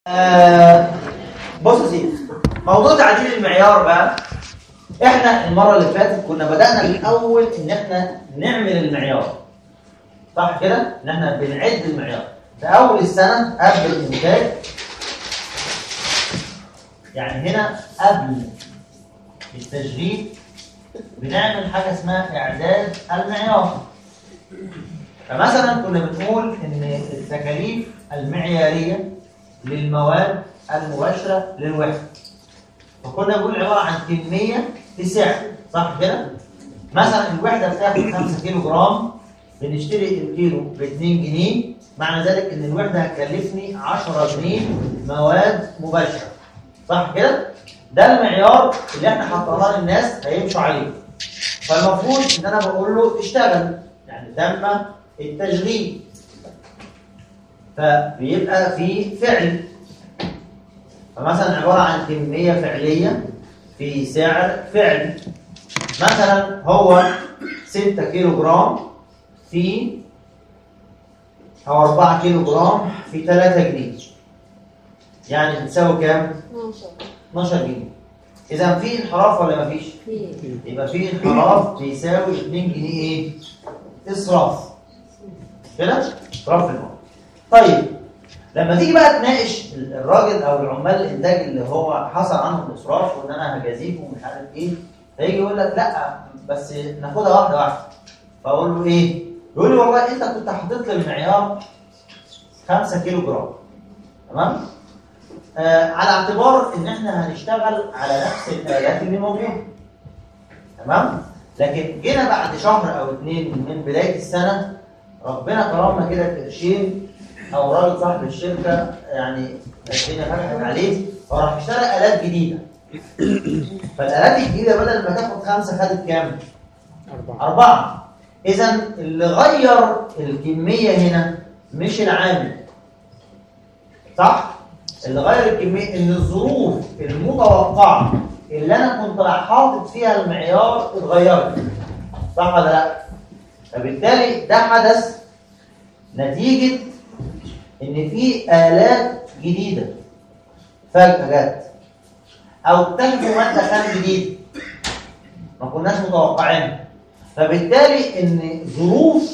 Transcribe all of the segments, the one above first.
آه بص يا سيدي موضوع تعديل المعيار بقى احنا المره اللي فاتت كنا بدانا الاول ان احنا نعمل المعيار صح كده ان احنا بنعد المعيار في اول السنه قبل الانتاج يعني هنا قبل التشغيل بنعمل حاجه اسمها اعداد المعيار فمثلا كنا بنقول ان التكاليف المعياريه للمواد المباشره للوحده فكنا بنقول عباره عن كميه في سعر صح كده مثلا الوحده بتاخد 5 كيلو جرام بنشتري الكيلو ب 2 جنيه معنى ذلك ان الوحده هتكلفني 10 جنيه مواد مباشره صح كده ده المعيار اللي احنا حطيناه للناس هيمشوا عليه فالمفروض ان انا بقول له اشتغل يعني تم التشغيل فبيبقى في فعل فمثلا عبارة عن كمية فعلية في سعر فعل مثلا هو 6 كيلو جرام في أو 4 كيلو جرام في 3 جنيه يعني بتساوي كام؟ 12 جنيه إذا في انحراف ولا مفيش؟ يبقى في انحراف بيساوي 2 جنيه إيه؟ إسراف كده؟ إسراف في المواد طيب لما تيجي بقى تناقش الراجل او العمال الانتاج اللي هو حصل عنهم اسراف وان انا هجازيكم ومش عارف ايه فيجي يقول لك لا بس ناخدها واحده واحده فاقول له ايه؟ يقول لي والله انت كنت حاطط لي المعيار 5 كيلو جرام تمام؟ آه على اعتبار ان احنا هنشتغل على نفس الالات اللي موجوده تمام؟ لكن جينا بعد شهر او اثنين من بدايه السنه ربنا كرمنا كده قرشين او راجل صاحب الشركه يعني الدنيا فتحت عليه فراح اشترى الات جديده فالالات الجديده بدل ما تاخد خمسه خدت كام؟ أربعة اربعه اذا اللي غير الكميه هنا مش العامل صح؟ اللي غير الكميه ان الظروف المتوقعه اللي انا كنت حاطط فيها المعيار اتغيرت صح ولا لا؟ فبالتالي ده حدث نتيجه ان في الات جديده فجاه جت او اكتشفوا ماده خام جديد ما كناش متوقعينها فبالتالي ان ظروف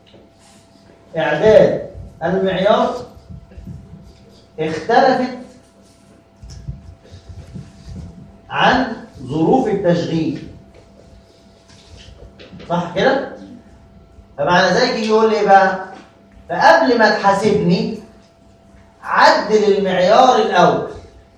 اعداد المعيار اختلفت عن ظروف التشغيل صح كده فمعنى ذلك يجي يقول لي بقى فقبل ما تحاسبني عدل المعيار الاول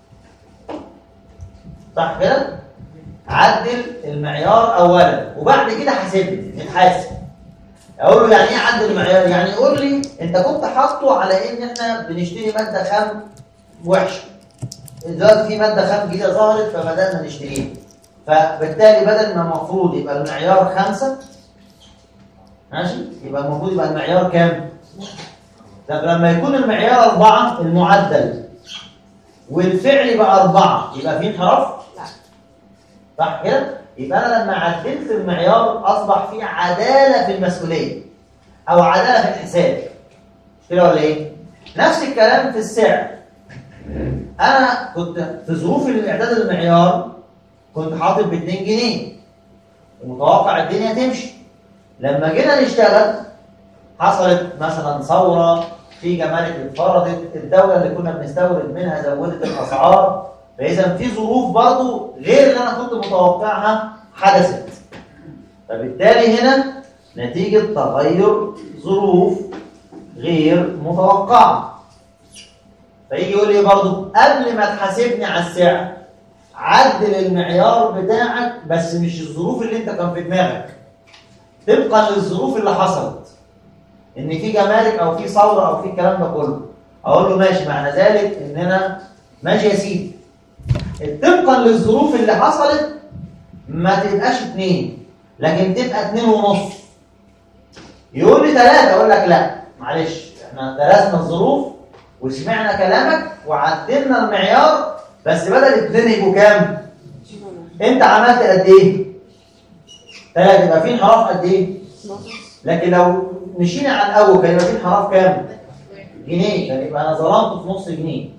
صح كده عدل المعيار اولا وبعد كده حاسبني نتحاسب اقول له يعني ايه عدل المعيار يعني يقول لي انت كنت حاطه على ان احنا بنشتري ماده خام وحشه دلوقتي في ماده خام جديده ظهرت فبدانا نشتريها فبالتالي بدل ما المفروض يبقى المعيار خمسة ماشي يبقى المفروض يبقى المعيار كام طب لما يكون المعيار أربعة المعدل والفعل يبقى أربعة يبقى في انحراف؟ صح كده؟ يبقى أنا لما عدلت المعيار أصبح في عدالة في المسؤولية أو عدالة في الحساب كده ولا إيه؟ نفس الكلام في السعر أنا كنت في ظروف الإعداد المعيار كنت حاطط ب 2 جنيه ومتوقع الدنيا تمشي لما جينا نشتغل حصلت مثلا ثوره في جمارك اتفرضت الدوله اللي كنا بنستورد منها زودت الاسعار فاذا في ظروف برضو غير اللي انا كنت متوقعها حدثت فبالتالي هنا نتيجه تغير ظروف غير متوقعه فيجي يقول لي برضو قبل ما تحاسبني على السعر عدل المعيار بتاعك بس مش الظروف اللي انت كان في دماغك طبقا للظروف اللي حصلت ان في جمارك او في ثوره او في الكلام ده كله اقول له ماشي معنى ذلك ان انا ماشي يا سيدي طبقا للظروف اللي حصلت ما تبقاش اتنين لكن تبقى اتنين ونص يقول لي ثلاثة اقول لك لا معلش احنا درسنا الظروف وسمعنا كلامك وعدلنا المعيار بس بدل اتنين يبقوا كام؟ انت عملت قد ايه؟ ثلاثة يبقى في انحراف قد ايه؟ لكن لو مشينا على الاول كان يبقى في انحراف كام؟ جنيه كان يبقى انا ظلمت في نص جنيه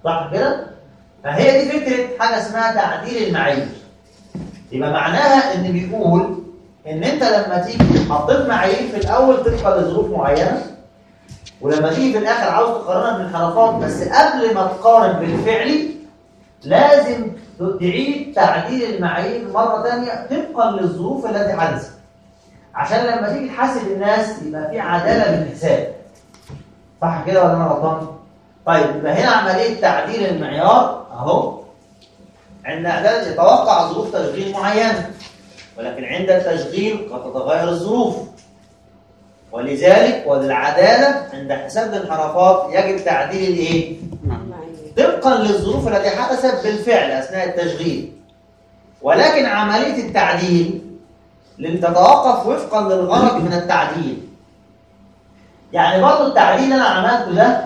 صح كده؟ فهي دي فكره حاجه اسمها تعديل المعايير يبقى معناها ان بيقول ان انت لما تيجي حطيت معايير في الاول طبقا لظروف معينه ولما تيجي في الاخر عاوز تقارنها بالانحرافات بس قبل ما تقارن بالفعلي لازم تعيد تعديل المعايير مره ثانيه طبقا للظروف التي حدثت عشان لما تيجي تحاسب الناس يبقى في عداله بالحساب صح كده ولا انا غلطان؟ طيب يبقى هنا عمليه تعديل المعيار اهو عند اعداد يتوقع ظروف تشغيل معينه ولكن عند التشغيل قد تتغير الظروف ولذلك وللعداله عند حساب الانحرافات يجب تعديل الايه؟ طبقا للظروف التي حدثت بالفعل اثناء التشغيل ولكن عمليه التعديل تتوقف وفقا للغرض من التعديل يعني برضه التعديل اللي انا عملته ده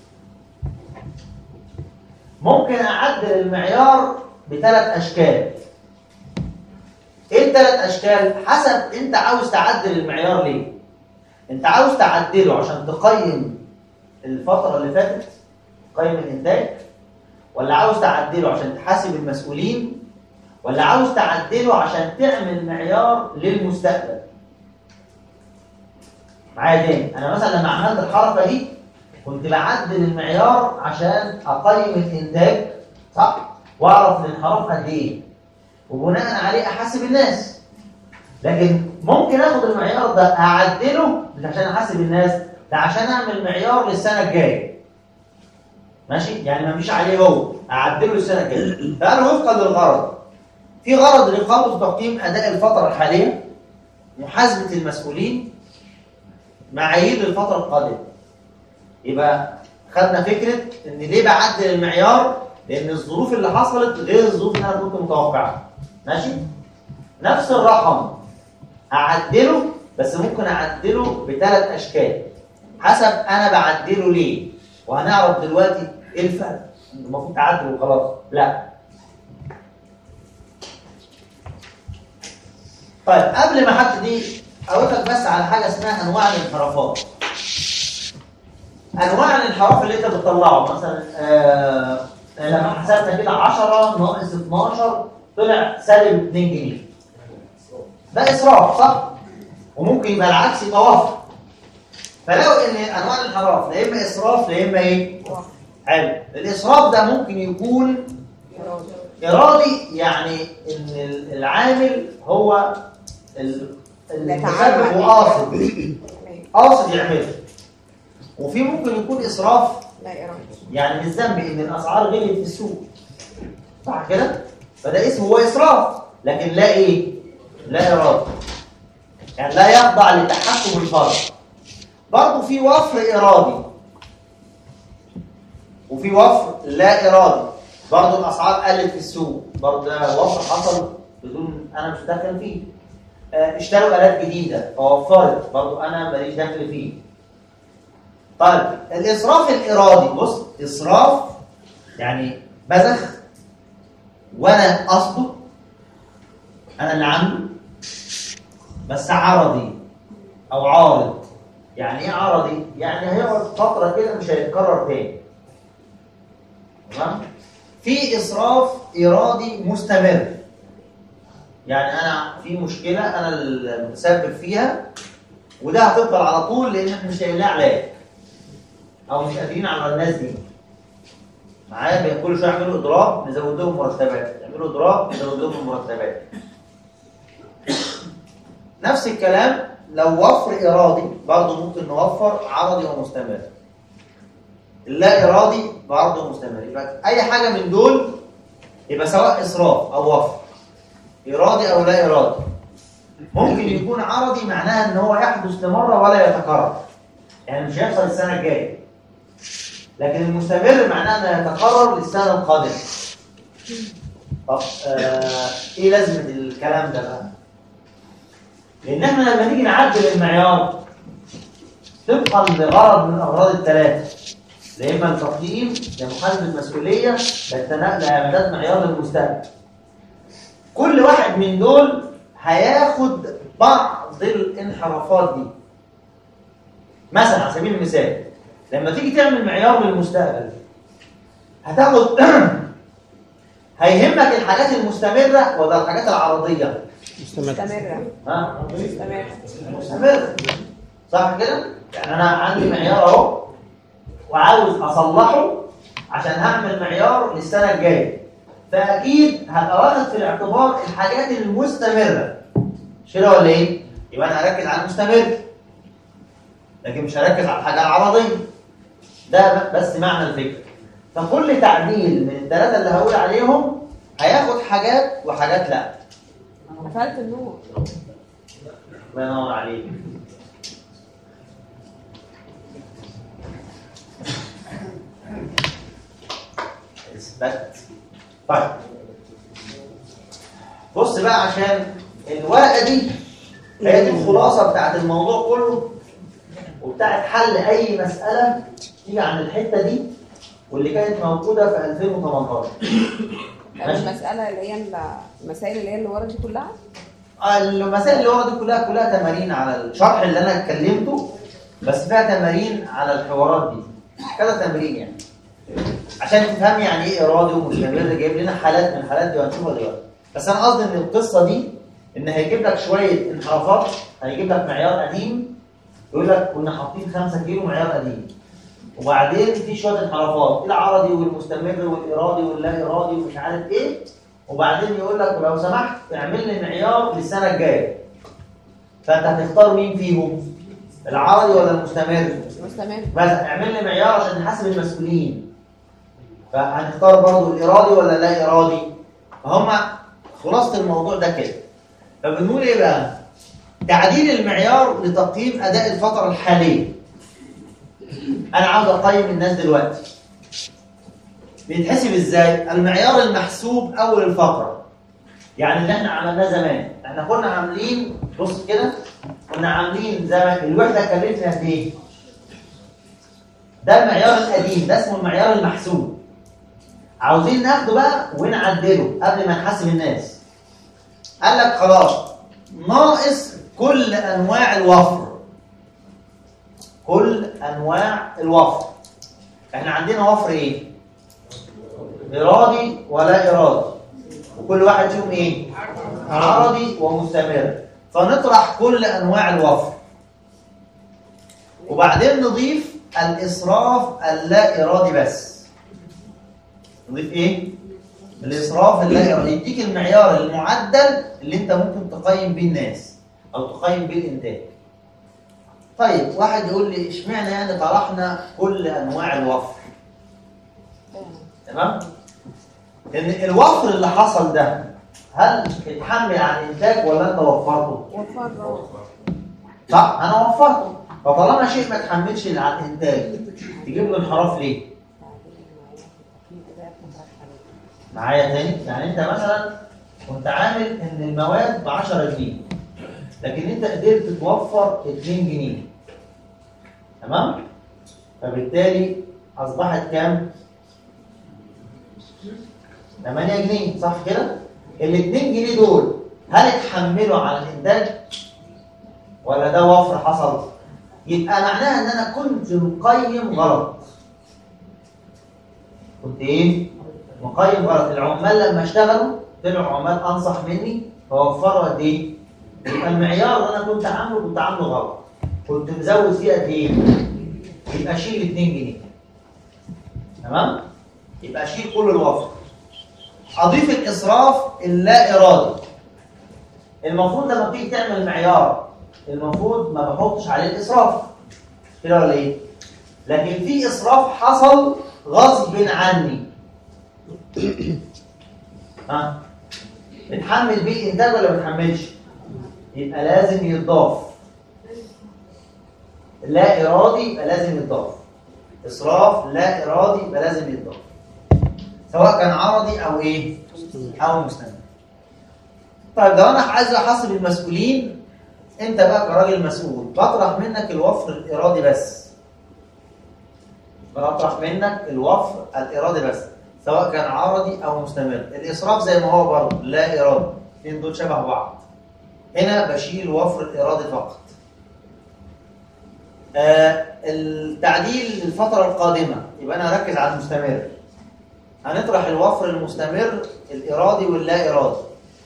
ممكن اعدل المعيار بثلاث اشكال ايه الثلاث اشكال حسب انت عاوز تعدل المعيار ليه انت عاوز تعدله عشان تقيم الفتره اللي فاتت تقيم الانتاج ولا عاوز تعدله عشان تحاسب المسؤولين ولا عاوز تعدله عشان تعمل معيار للمستقبل معايا تاني انا مثلا لما عملت الحركه دي كنت بعدل المعيار عشان اقيم الانتاج صح واعرف الانحراف قد ايه وبناء عليه احاسب الناس لكن ممكن اخد المعيار ده اعدله مش عشان احاسب الناس ده عشان اعمل معيار للسنه الجايه ماشي يعني ما فيش عليه هو اعدله للسنه الجايه فانا وفقا للغرض في غرض لإقامة وتقييم أداء الفترة الحالية محاسبة المسؤولين معايير الفترة القادمة يبقى خدنا فكرة إن ليه بعدل المعيار؟ لأن الظروف اللي حصلت غير الظروف اللي أنا كنت متوقعها ماشي؟ نفس الرقم أعدله بس ممكن أعدله بثلاث أشكال حسب أنا بعدله ليه وهنعرف دلوقتي إيه الفرق المفروض تعدل وخلاص لا طيب قبل ما ابتدي اقول لك بس على حاجه اسمها انواع الانحرافات انواع الانحراف اللي انت بتطلعه مثلا آه لما حسبنا كده 10 ناقص 12 طلع سالب 2 جنيه ده اسراف صح وممكن يبقى العكس يبقى وفر فلو ان انواع الانحراف لا اما اسراف لا اما ايه حلو الاسراف ده ممكن يكون ارادي يعني ان العامل هو المسبب هو قاصد قاصد يعمله وفي ممكن يكون اسراف لا إرادي يعني بالذنب ان الاسعار غليت في السوق صح كده فده اسمه هو اسراف لكن لا ايه لا اراده يعني لا يخضع لتحكم الفرد برضه في وفر ارادي وفي وفر لا ارادي برضه الاسعار قلت في السوق برضه ده وفر حصل بدون انا مش داخل فيه آه، اشتروا الات جديده فوفرت برضه انا ماليش دخل فيه طيب الاسراف الارادي بص اسراف يعني بذخ وانا قصده انا اللي عامله بس عرضي او عارض يعني ايه عرضي يعني هيقعد فتره كده مش هيتكرر تاني تمام في اسراف ارادي مستمر يعني انا في مشكله انا المتسبب فيها وده هتفضل على طول لان احنا مش لاقيين لها علاج او مش قادرين على الناس دي معايا كل شويه يعملوا اضراب نزود لهم مرتبات يعملوا اضراب نزود لهم المرتبات نفس الكلام لو وفر ارادي برضه ممكن نوفر عرضي ومستمر اللا ارادي برضه مستمر يبقى اي حاجه من دول يبقى سواء اسراف او وفر ارادي او لا ارادي ممكن يكون عرضي معناها ان هو يحدث لمره ولا يتكرر يعني مش هيحصل السنه الجايه لكن المستمر معناه انه يتكرر للسنه القادمه طب آه ايه لازمه الكلام ده بقى لان احنا لما نيجي نعدل المعيار طبقا لغرض من الاغراض الثلاثه لا اما التقييم لمحاسبه المسؤوليه لاعداد معيار للمستقبل كل واحد من دول هياخد بعض الانحرافات دي مثلا على سبيل المثال لما تيجي تعمل معيار للمستقبل هتاخد هيهمك الحاجات المستمره ولا الحاجات العرضيه مستمرة ها مستمرة مستمر صح كده يعني انا عندي معيار اهو وعاوز اصلحه عشان هعمل معيار للسنه الجايه فاكيد هبقى واخد في الاعتبار الحاجات المستمره مش كده ولا ايه يبقى انا هركز على المستمر لكن مش هركز على الحاجه العرضيه ده بس معنى الفكره فكل تعديل من الثلاثه اللي هقول عليهم هياخد حاجات وحاجات لا قفلت النور الله ينور عليك اثبت طيب بص بقى عشان الورقه دي هي دي الخلاصه بتاعت الموضوع كله وبتاعت حل اي مساله تيجي عن الحته دي واللي كانت موجوده في 2018 ماشي. المسألة اللي هي المسائل اللي هي اللي ورا دي كلها المسائل اللي ورا دي كلها كلها تمارين على الشرح اللي انا اتكلمته بس فيها تمارين على الحوارات دي كذا تمرين يعني عشان تفهم يعني ايه ارادي ومستمر جايب لنا حالات من الحالات دي وهنشوفها دلوقتي بس انا قصدي ان القصه دي ان هيجيب لك شويه انحرافات هيجيب لك معيار قديم يقول لك كنا حاطين 5 كيلو معيار قديم وبعدين في شويه انحرافات العرضي والمستمر والارادي واللا ارادي ومش عارف ايه وبعدين يقول لك لو سمحت اعمل لي معيار للسنه الجايه فانت هتختار مين فيهم العرضي ولا المستمر مستمر بس اعمل لي معيار عشان نحاسب المسؤولين فهنختار برضه الارادي ولا لا ارادي فهم خلاصه الموضوع ده كده فبنقول ايه بقى تعديل المعيار لتقييم اداء الفتره الحاليه انا عاوز اقيم الناس دلوقتي بيتحسب ازاي المعيار المحسوب اول الفقره يعني اللي احنا عملناه زمان احنا كنا عاملين بص كده كنا عاملين زمان الوحده كلفتنا قد ايه ده المعيار القديم ده اسمه المعيار المحسوب عاوزين ناخده بقى ونعدله قبل ما نحاسب الناس قال لك خلاص ناقص كل انواع الوفر كل انواع الوفر احنا عندنا وفر ايه ارادي ولا ارادي وكل واحد فيهم ايه عرضي ومستمر فنطرح كل انواع الوفر وبعدين نضيف الاسراف اللا ارادي بس نضيف ايه الاسراف اللا ارادي يديك المعيار المعدل اللي انت ممكن تقيم بيه الناس او تقيم بيه الانتاج طيب واحد يقول لي اشمعنى يعني طرحنا كل انواع الوفر تمام ان الوفر اللي حصل ده هل اتحمل على الانتاج ولا انت وفرته وفر صح انا وفرته فطالما شيء ما اتحملش على الانتاج تجيب له انحراف ليه معايا تاني يعني انت مثلا كنت عامل ان المواد ب 10 جنيه لكن انت قدرت توفر 2 جنيه تمام فبالتالي اصبحت كام 8 جنيه صح كده ال 2 جنيه دول هل اتحملوا على الانتاج ولا ده وفر حصل يبقى معناها ان انا كنت مقيم غلط كنت ايه مقيم غلط العمال لما اشتغلوا طلعوا عمال انصح مني فوفروا قد ايه يبقى المعيار اللي انا كنت عامله كنت عامله غلط كنت مزود فيه قد ايه يبقى شيل 2 جنيه تمام يبقى شيل كل الوفر اضيف الاسراف اللا ارادي المفروض لما بتيجي تعمل معيار المفروض ما بحطش عليه الاسراف كده ولا ايه لكن في اسراف حصل غصب عني ها بتحمل بيه الانتاج ولا ما بتحملش يبقى لازم يتضاف لا ارادي يبقى لازم يتضاف اسراف لا ارادي يبقى لازم يتضاف سواء كان عرضي او ايه او مستند طيب لو انا عايز احاسب المسؤولين انت بقى كراجل مسؤول بطرح منك الوفر الارادي بس بطرح منك الوفر الارادي بس سواء كان عرضي او مستمر الاسراف زي ما هو برضه لا ارادي الاثنين دول شبه بعض هنا بشيل وفر الارادي فقط آه التعديل للفتره القادمه يبقى انا اركز على المستمر هنطرح الوفر المستمر الإرادي واللا إرادي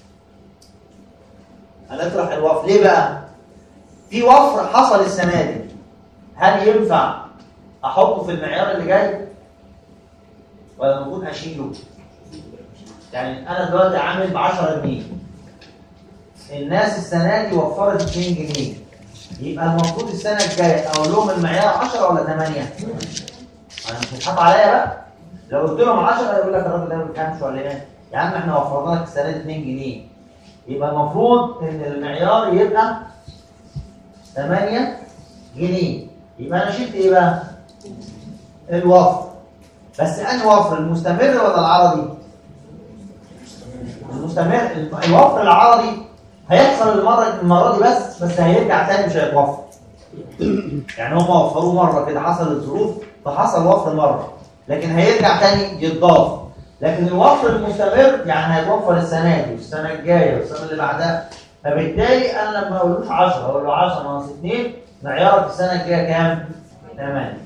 هنطرح الوفر ليه بقى؟ في وفر حصل السنة دي هل ينفع أحطه في المعيار اللي جاي؟ ولا المفروض أشيله؟ يعني أنا دلوقتي عامل ب 10 جنيه الناس السنة دي وفرت 2 جنيه يبقى المفروض السنة الجاية أقول لهم المعيار 10 ولا 8؟ أنا مش هيتحط عليا بقى لو قلت لهم 10 يقول لك الراجل ده ما بيفهمش ولا ايه؟ يا عم احنا وفرنا لك السنه دي 2 جنيه يبقى المفروض ان المعيار يبقى 8 جنيه يبقى انا شلت ايه بقى؟ الوفر بس انهي وفر المستمر ولا العرضي؟ المستمر الوفر العرضي هيحصل المره المره دي بس بس هيرجع تاني مش هيتوفر يعني هم وفروه مره كده حصلت ظروف فحصل وفر مره لكن هيرجع تاني يتضاف لكن الوفر المستمر يعني هيتوفر السنه دي والسنه الجايه والسنه اللي بعدها فبالتالي انا لما اقولوش 10 اقول له 10 ناقص 2 معيارك السنه الجايه كام؟ 8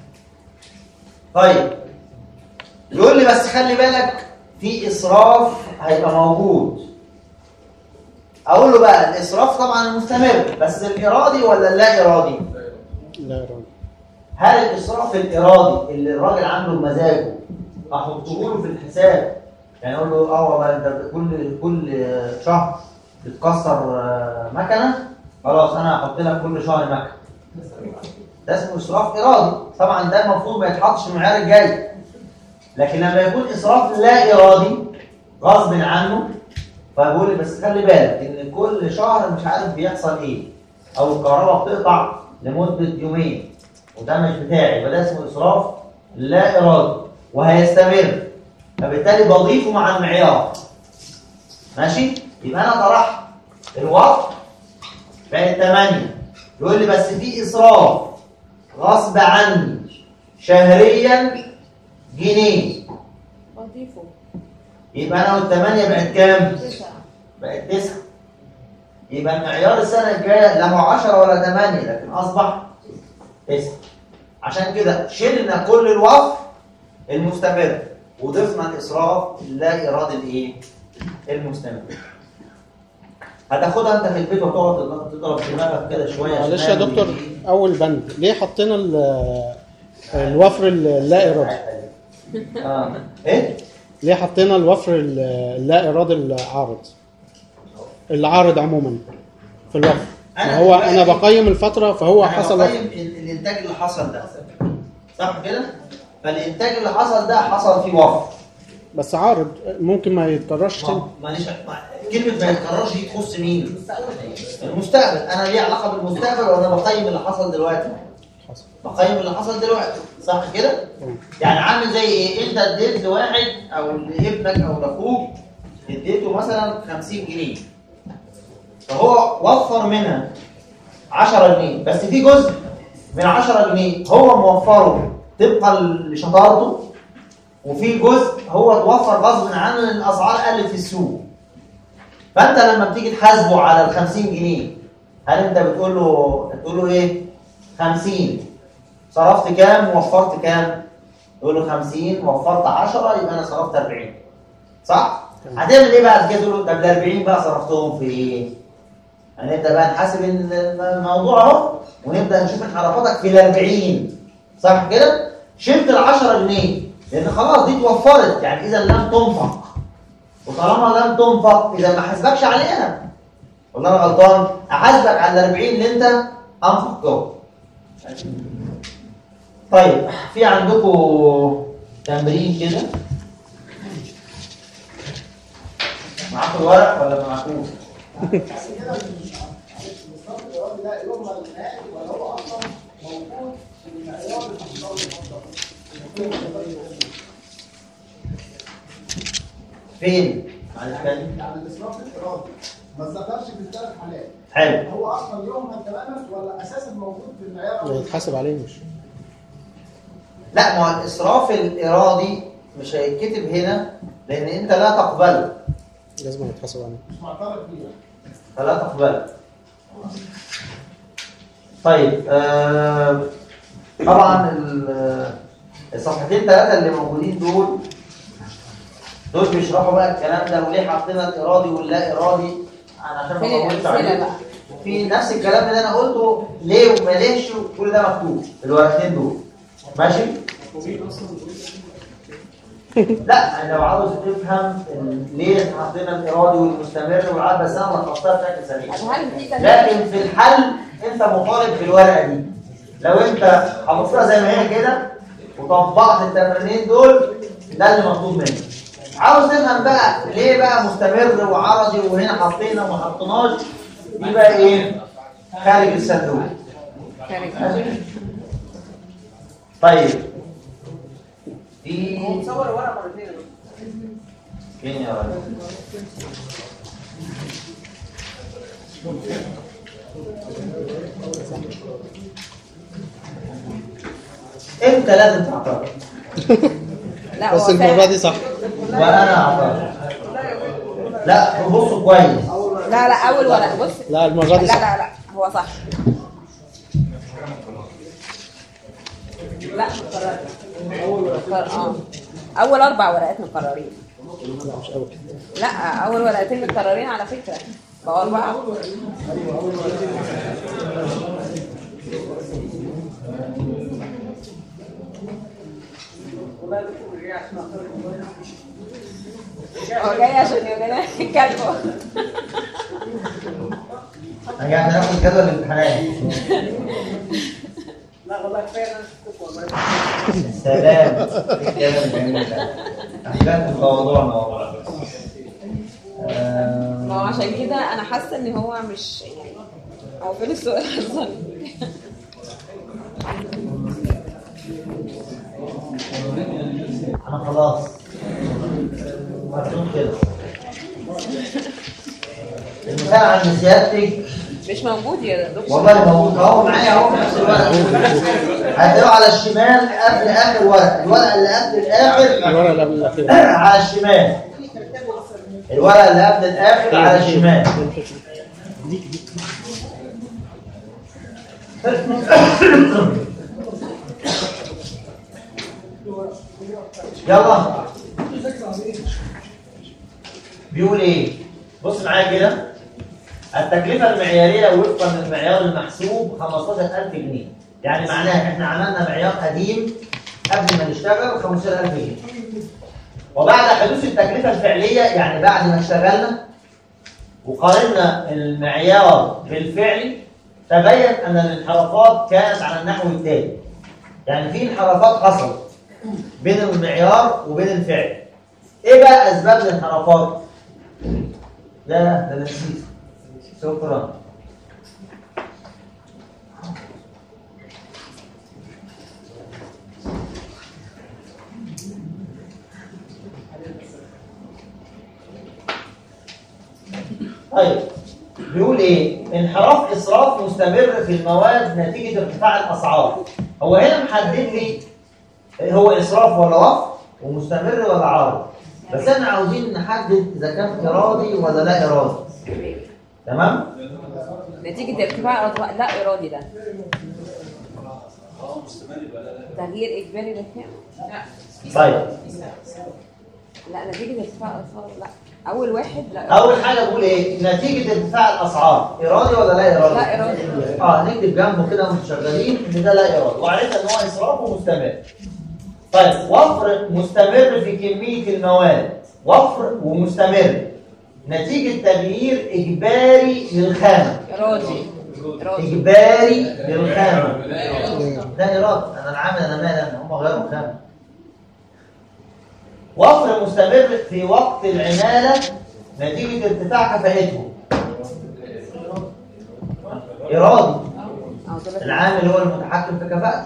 طيب يقول لي بس خلي بالك في اسراف هيبقى موجود اقول له بقى الاسراف طبعا المستمر بس الارادي ولا اللا ارادي؟ لا إرادي هل الاسراف الارادي اللي الراجل عنده بمزاجه احطه له في الحساب يعني اقول له اه والله انت كل كل شهر بتكسر آه، مكنه خلاص انا هحط لك كل شهر مكنه ده اسمه اسراف ارادي طبعا ده المفروض ما يتحطش في المعيار الجاي لكن لما يكون اسراف لا ارادي غصب عنه فبقول لي بس خلي بالك ان كل شهر مش عارف بيحصل ايه او الكهرباء بتقطع لمده يومين وده مش بتاعي يبقى ده اسمه اسراف لا ارادي وهيستمر فبالتالي بضيفه مع المعيار ماشي يبقى انا طرحت الوقت بقت 8 يقول لي بس في اسراف غصب عني شهريا جنيه بضيفه يبقى انا والثمانية بقت كام؟ تسعة بقت 9 يبقى المعيار السنة الجاية لا هو 10 ولا 8 لكن أصبح 9 عشان كده شلنا كل الوفر المستمر وضفنا الإسراف اللا إرادي الإيه؟ المستمر هتاخدها أنت في البيت وتقعد تضرب دماغك كده شوية عشان معلش يا نعمل دكتور إيه؟ اول بند ليه حطينا ال- الوفر اللا ارادي اه ايه؟ ليه حطينا الوفر ال- اللا ارادي العارض العارض عموما في الوفر أنا ما هو انا دلوقتي- بقيم الفتره فهو أنا حصل بقيم وفر ال- الإنتاج اللي حصل ده صح كده؟ فالإنتاج اللي حصل ده حصل فيه وفر بس عارض ممكن ما يتكررش تاني ما- معلش ما- كلمة ما يتكررش دي تخص مين؟ المستقبل، أنا ليه علاقة بالمستقبل وأنا بقيم اللي حصل دلوقتي؟ حصل بقيم اللي حصل دلوقتي، صح كده؟ يعني عامل زي إيه؟ أنت اديت لواحد أو لابنك أو لأخوك اديته مثلا 50 جنيه. فهو وفر منها 10 جنيه، بس في جزء من 10 جنيه هو موفره طبقا لشطارته وفي جزء هو اتوفر غصب عنه لان الاسعار قلت في السوق فانت لما بتيجي تحاسبه على ال 50 جنيه هل انت بتقول له بتقول له ايه 50 صرفت كام وفرت كام يقول له 50 وفرت 10 يبقى انا صرفت 40 صح تمام. هتعمل ايه بعد كده تقول له طب ال 40 بقى صرفتهم في ايه هنبدا بقى نحاسب ال- الموضوع اهو ونبدا نشوف انحرافاتك في ال 40 صح كده شلت ال 10 جنيه لان خلاص دي اتوفرت يعني اذا لم تنفق وطالما لم تنفق اذا ما حاسبكش عليها والله انا غلطان احاسبك على ال 40 اللي انت انفقته طيب في عندكم تمرين كده معاكم الورق ولا معاكوش؟ فين؟ معلش تاني يعني الاسراف الارادي ما ذكرش في الثلاث حالات حلو هو اصلا يوم ما تلامس ولا اساسا موجود في المعيار يتحاسب عليه مش لا ما هو الاسراف الارادي مش هيتكتب هنا لان انت لا تقبله لازم يتحاسب عليه مش معترف بيه فلا تقبله طيب آه طبعا ال- الصفحتين ثلاثه اللي موجودين دول دول بيشرحوا بقى الكلام ده وليه حطينا الارادي واللا ارادي انا عشان ما فين اطولش الأمثلة عليكم بقى؟ وفي نفس الكلام اللي انا قلته ليه وما ليش كل ده مكتوب في الورقتين دول ماشي لا انا لو عاوز تفهم ال- ليه إحنا حطينا الارادي والمستمر والعاد بس انا لخصتها بشكل سريع طب هل في تغيير؟ لكن في الحل انت مطالب في الورقه دي لو انت حفظتها زي ما هي كده وطبقت التمرينين دول ده اللي مطلوب منك عاوز تفهم بقى ليه بقى مستمر وعرضي وهنا حطينا وما حطيناش دي بقى ايه خارج الصندوق خارج. ماشي؟ طيب في هو مصور الورقه مرتين يا دكتور. فين يا ولد امتى لازم تعترض لا بس هو المرة فعلا- دي صح وانا اعترض لا بصوا كويس لا لا اول ورقه بص لا المرة لا دي صح لا لا هو صح لا مكرر مكرر- اه اول اربع ورقات مكررين لا مش قوي لا اول ورقتين متكررين على فكره بقوا اربعه والله يا دكتور مش جاي عشان اختار الموبايل. هو جاي عشان يبقى يتكلموا يعني ناخد جدول الامتحانات لا والله كفايه ان انا شفتكم والله سلام إيه الكلام الجميل ده احسنتوا في موضوعنا والله آه، ما هو عشان كده انا حاسه ان هو مش يعني هو فين السؤال اصلا انا خلاص مكتوب كده المثال عند سيادتك مش موجود يا دكتور والله موجود اهو معايا اهو في نفس الورقه هتلاقيه على الشمال قبل اخر ورقه الورقه اللي قبل الاخر الورقة اللي قبل الأخيرة على الشمال الورقه اللي قبل الاخر على الشمال يلا بيقول ايه بص معايا كده التكلفة المعيارية وفقا للمعيار المحسوب 15000 جنيه يعني معناها احنا عملنا معيار قديم قبل ما نشتغل 15000 جنيه وبعد حدوث التكلفة الفعلية يعني بعد ما اشتغلنا وقارنا المعيار بالفعل تبين أن الانحرافات كانت على النحو التالي يعني في انحرافات حصلت بين المعيار وبين الفعل ايه بقى اسباب الانحرافات ده ده لذيذ شكرا طيب بيقول ايه انحراف اسراف مستمر في المواد نتيجه ارتفاع الاسعار هو هنا محدد لي هو اسراف ولا وقف ومستمر ولا عارض بس احنا عاوزين نحدد اذا كان ارادي ولا لا ارادي تمام نتيجه ارتفاع الأطباق لا ارادي ده تغيير اجباري للفعل طيب لا نتيجه ارتفاع الاسعار لا اول واحد لا اول حاجه بقول ايه نتيجه ارتفاع الاسعار ارادي ولا لا ارادي لا إرادي. اه نكتب جنبه كده وانتم شغالين ان ده لا ارادي وعرفنا ان هو اسراف ومستمر طيب وفر مستمر في كميه المواد وفر ومستمر نتيجه تغيير اجباري للخامه ارادي ارادي اجباري للخامه ده ارادي انا العامل انا مالي انا هم غيروا الخامه وفر مستمر في وقت العماله نتيجه ارتفاع كفاءتهم ارادي اه ده بس العامل هو المتحكم في كفاءته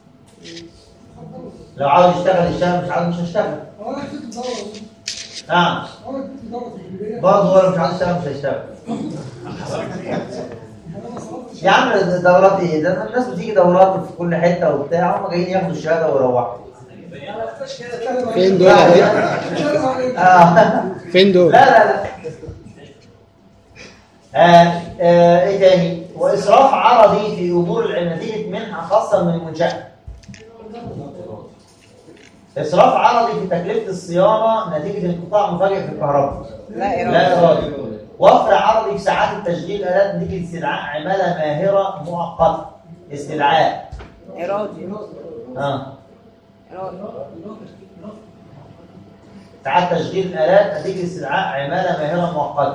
لو عاوز يشتغل يشتغل مش عاوز مش هيشتغل هو انا كنت بدور نعم هو انا كنت بدور في الكليه برضه هو لو مش عاوز يشتغل مش هيشتغل انا ما صرفتش يا عم ده دورات ايه ده الناس بتيجي دورات في كل حته وبتاع هم جايين ياخدوا الشهاده ويروحوا فين دول يا بيه؟ آه. فين دول؟ لا لا لا آه آه ايه تاني واسراف عرضي في اجور العلم نتيجه منحه خاصه من المنشاه اسراف عرضي في تكلفه الصيانه نتيجه انقطاع مفاجئ في الكهرباء لا لا إرادة ارادي وفر عرضي في ساعات التشغيل الات نتيجه استدعاء عماله ماهره مؤقته استدعاء إرادي اه إرادي ساعات تشغيل الالات نتيجه استدعاء عماله ماهره مؤقته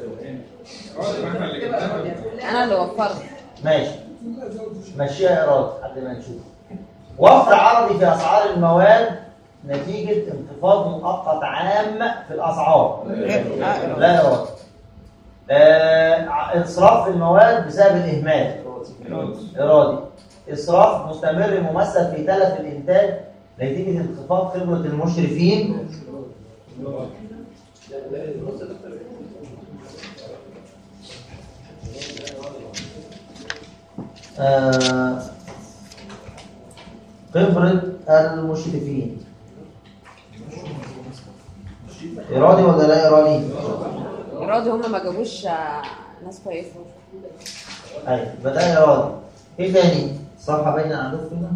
أنا اللي وفرت ماشي مشيها إرادة لحد ما نشوف وفر عرضي في أسعار المواد نتيجة انخفاض مؤقت عام في الأسعار غير- آه، إرادة. لا إرادة آه، ع- إسراف في المواد بسبب الإهمال إرادي إسراف مستمر ممثل في تلف الإنتاج نتيجة انخفاض خبرة المشرفين آه، خبرة المشرفين إرادي ولا لا إرادي؟ إرادي هما ما جابوش آه، ناس كويسة أيوة بدأ إرادي إيه تاني؟ صفحة باينة عندكم هنا؟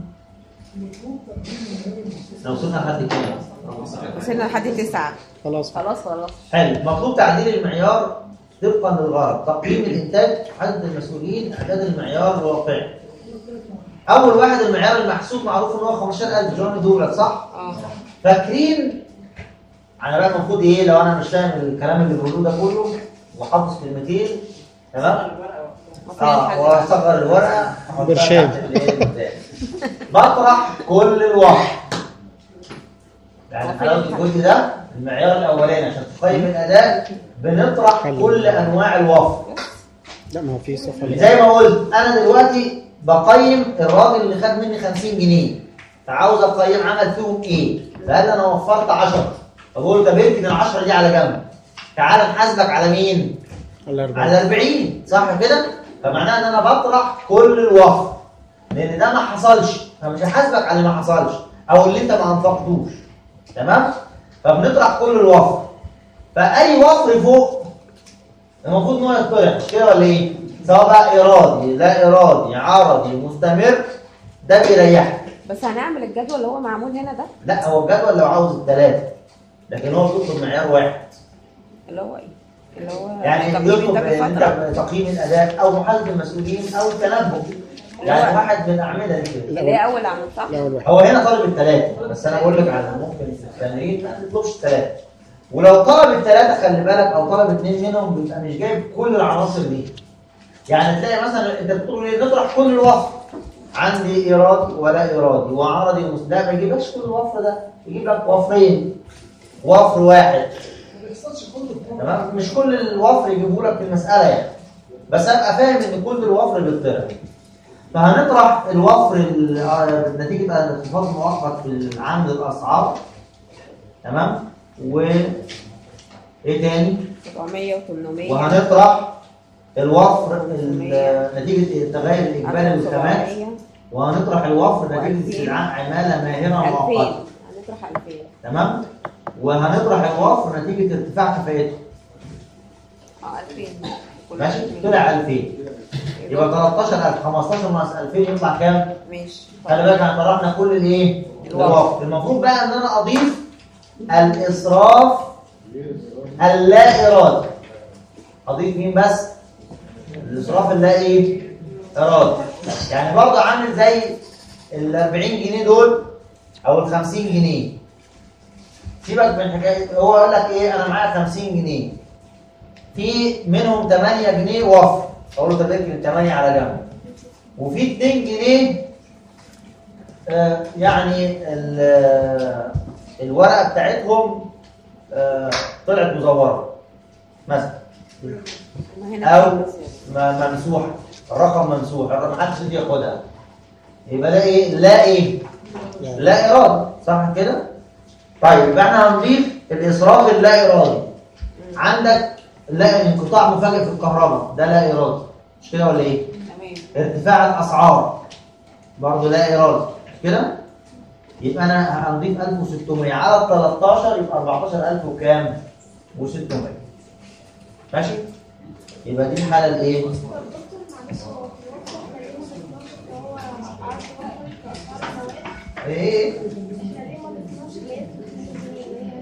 لو وصلنا لحد كده وصلنا لحد تسعة خلاص خلاص خلاص حلو مطلوب تعديل المعيار طبقا للغرض تقييم الانتاج عدد المسؤولين اعداد المعيار الواقعي اول واحد المعيار المحسوب معروف ان هو 15000 جون دولار صح اه فاكرين انا بقى المفروض ايه لو انا مش فاهم الكلام اللي بيقولوه ده كله وحافظ كلمتين تمام المفروض اه الحل واصغر الورقه أحطها برشام. تحت الإيه بتاعي. بطرح كل الوقت يعني حلاوه الجزء ده المعيار الاولاني عشان تقيم الاداء بنطرح حلو. كل انواع الوفر لا ما هو في صفحه زي ما قلت انا دلوقتي بقيم الراجل اللي خد مني 50 جنيه فعاوز اقيم عمل فيهم ايه فقال لي انا وفرت 10 فبقول له طب اركن ال 10 دي على جنب تعال نحاسبك على مين؟ الأربعة على 40 صح كده؟ فمعناها ان انا بطرح كل الوفر لان ده ما حصلش فمش هحاسبك على اللي ما حصلش او اللي انت ما انفقتوش تمام؟ فبنطرح كل الوفر فاي وفر فوق المفروض ان هو يطرح مش كده ولا ايه؟ سواء بقى ارادي لا ارادي عرضي مستمر ده بيريحك بس هنعمل الجدول اللي هو معمول هنا ده لا هو الجدول لو عاوز الثلاثه لكن هو بيطلب معيار واحد اللي هو ايه اللي هو يعني تقييم يطلب إنتاج انت الفترة. تقييم الاداء او محاسبه المسؤولين او التنبؤ يعني هو- واحد من الاعمده دي كده اللي هي أول عمل صح؟ الأول واحد هو هنا طالب الثلاثه بس انا بقول لك على ممكن في التمرين ما تطلبش الثلاثه ولو طلب الثلاثه خلي بالك او طلب اثنين منهم بيبقى مش جايب كل العناصر دي يعني تلاقي مثلا انت بتقول ايه نطرح كل الوفر عندي ايرادي ولا ايرادي وعرضي ومس- لا ما يجيبش كل الوفر ده يجيب لك وفرين وفر واحد ما بيحصلش كله تمام مش كل الوفر يجيبوا لك في المساله يعني بس ابقى فاهم ان كل الوفر بيطرح فهنطرح الوفر ال- آه، نتيجه انخفاض مؤقت في عامل الاسعار تمام و ايه تاني 700 و800 وهنطرح الوفر ال- نتيجه التغير الاجباري للخامات 700 وهنطرح الوفر نتيجه وألفين. استدعاء عماله ماهره 2000 مؤقته هنطرح 2000 تمام وهنطرح الوفر نتيجه ارتفاع كفاءته اه 2000 كل ماشي 2000. طلع 2000 يبقى 13000 15 ناقص 2000 يطلع كام؟ ماشي خلي بالك احنا طرحنا كل الايه؟ الوفر. الوفر المفروض بقى ان انا اضيف الاسراف اللا ارادي اضيف مين بس؟ الاسراف اللا ايه؟ ارادي يعني برضه عامل زي ال 40 جنيه دول او ال 50 جنيه سيبك من حكايه هو يقول لك ايه انا معايا 50 جنيه في منهم 8 جنيه وفر اقول له طب اركن 8 على جنب وفي 2 جنيه آه، يعني ال- آه، الورقه بتاعتهم آه، طلعت مزوره مثلا ما هنا او في م- ممسوحه الرقم ممسوح الرقم محدش يقدر ياخدها يبقى ده ايه لا ايه لا. لا ارادي صح كده طيب يبقى احنا هنضيف الاسراف اللا ارادي عندك لا انقطاع مفاجئ في الكهرباء ده لا ارادي مش كده ولا ايه تمام ارتفاع الاسعار برضه لا ارادي مش كده يبقى انا هنضيف 1600 على ال 13 يبقى 14000 وكام و600 ماشي يبقى دي الحاله الايه ايه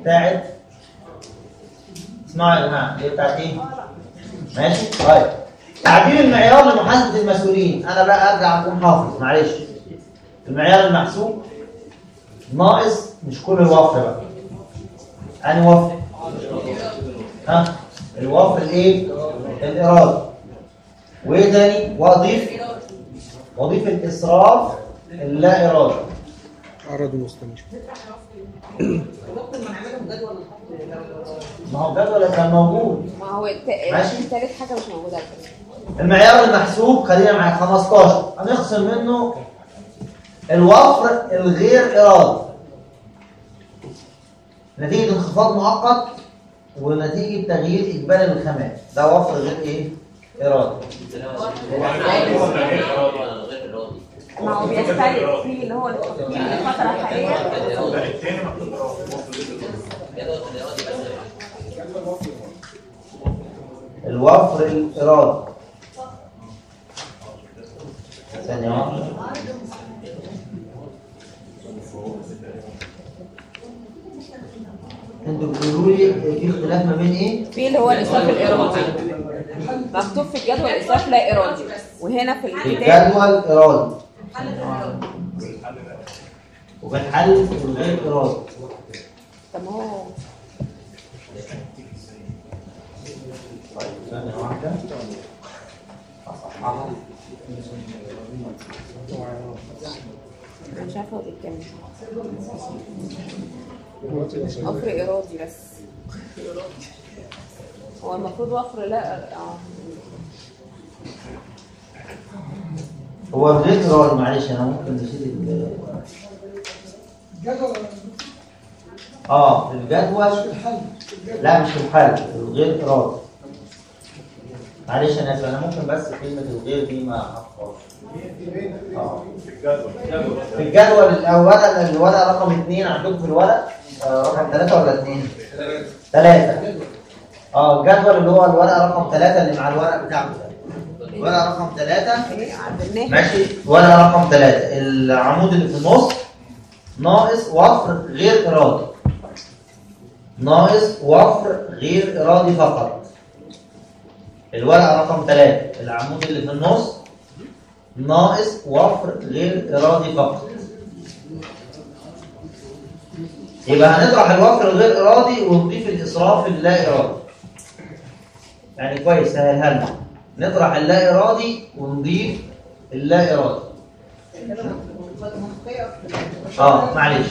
بتاعت اسمعوا يا جماعه دي بتاعت ايه؟ ماشي؟ طيب تعديل المعيار لمحاسبه المسؤولين انا بقى ارجع اكون حافظ معلش المعيار المحسوب ناقص مش كل الوفر بقى انهي وفر؟ ها الوفر الايه؟ الارادي وايه تاني؟ واضيف واضيف الاسراف اللا ارادي عرض مستمر ممكن ما نعملهم جدول نحط ما هو الجدول كان موجود ما هو الت- ماشي. التالت حاجه مش موجوده على فكره المعيار المحسوب خلينا مع 15 هنخصم منه الوفر الغير ارادي نتيجه انخفاض مؤقت ونتيجه تغيير اجباري للخامات ده وفر غير ايه ارادي ما هو بيختلف في اللي هو الفتره الحاليه الوفر الارادي ثانيه واحده انتوا بتقولوا لي في اختلاف ما بين ايه؟ في اللي هو الاسراف الارادي مكتوب في الجدول اسراف لا ارادي وهنا في في الكتاب الجدول ارادي وفي الحل الغير ارادي طب ما هو طيب ثانية واحدة أصححها انا مش عارفه هو بيتكلم وفر ارادي بس هو المفروض وفر لا اه هو الغير ارادي معلش انا ممكن نشيل ال- جدول اه الجدول لا مش الحل الغير ارادي معلش انا اسف انا ممكن بس كلمه الغير دي ما احطهاش اه في الجدول الاول الورقه رقم اثنين عندكم في الورق آه، رقم ثلاثة ولا اثنين؟ ثلاثة اه الجدول اللي هو الورقه رقم ثلاثة اللي مع الورق بتاعكم ده الورقه رقم ثلاثة ايه عدلناها ماشي ورقه رقم ثلاثة العمود اللي في النص ناقص وفر غير ارادي ناقص وفر غير ارادي فقط الورقه رقم ثلاثة العمود اللي في النص ناقص وفر غير ارادي فقط يبقى هنطرح الوفر الغير ارادي ونضيف الاسراف اللا ارادي يعني كويس سهلها لنا نطرح اللا ارادي ونضيف اللا ارادي اه معلش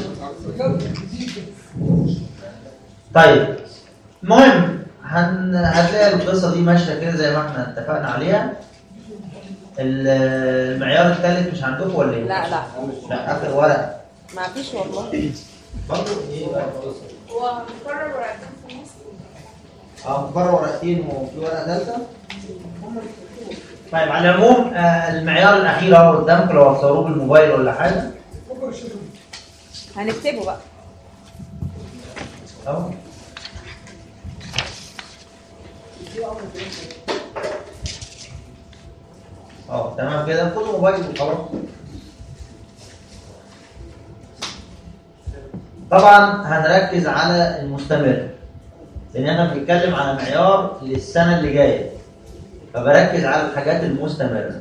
طيب المهم هن... هتلاقي القصه دي ماشيه كده زي ما احنا اتفقنا عليها ال- المعيار الثالث مش عندكم ولا ايه؟ لا لا لا اخر ورقه ما فيش والله برضه ايه بقى القصه؟ هو مقرر ورقتين في النص اه مقرر ورقتين وفي ورقه ثالثه طيب على العموم آه، المعيار الاخير اهو قدامكم لو هتصوروه بالموبايل ولا حاجه هنكتبه بقى اهو اه تمام كده خدوا موبايل وخلاص طبعا هنركز على المستمر لان احنا بنتكلم على معيار للسنه اللي جايه فبركز على الحاجات المستمره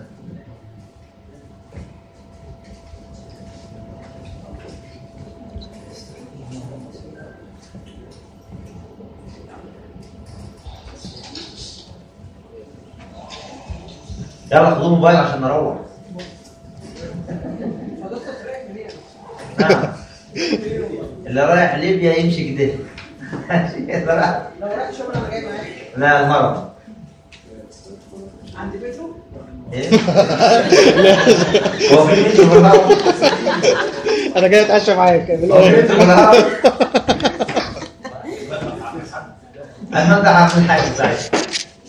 يلا خدوا موبايل عشان نروح نعم. اللي رايح ليبيا يمشي كده اللي رايح- لو رحت شغل انا جاي معاك لا الهرم عند بيته ايه هو في مترو في الهرم انا جاي اتعشى معاك هو في مترو في الهرم المهم ده هعمل حاجه ساعتها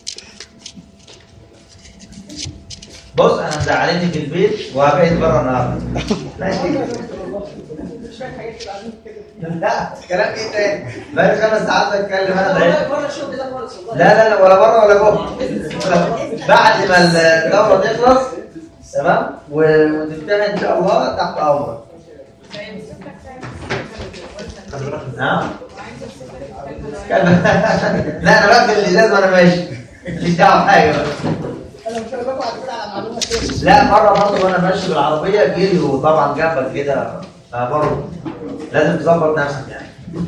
بص انا مزعلني في البيت وهبعد بره النهارده ماشي شويه حاجات كده عايزين كده لا كلام ايه تاني بقالي خمس ساعات بتكلم انا والله تعبت بره الشغل ده خالص والله لا لا لا ولا بره ولا جوه بعد ما الدوره تخلص تمام و- وتنتهي ان شاء الله تحت امرك نعم كان- لا انا بقفل الازاز وانا ماشي ماليش دعوه بحاجه بقى. انا مش هقول لكم بعد كده على معلومه تاني لا مره برضه وانا ماشي بالعربيه جري وطبعا جنبك كده فبرضه لازم تظبط نفسك يعني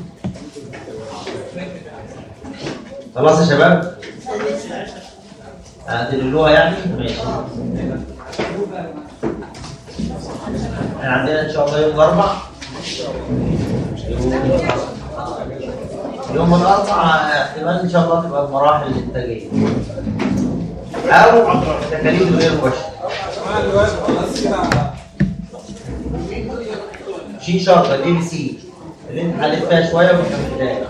خلاص يا شباب هتدلوها يعني ماشي احنا عندنا ان شاء الله يوم الاربع يوم يوم الاربع احتمال ان شاء الله تبقى المراحل الانتاجيه او تكاليف غير مباشره شين شرطه الاي بي سي اللي انت حليت فيها شويه وانت في البدايه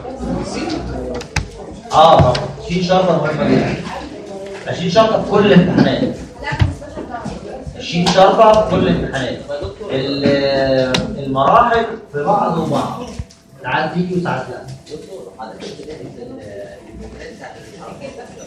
اه طبعا شين شرطه مهمه جدا شين شرطه في كل الامتحانات شين شرطه في كل الامتحانات ال- المراحل في بعض وبعض ساعات تيجي وساعات لا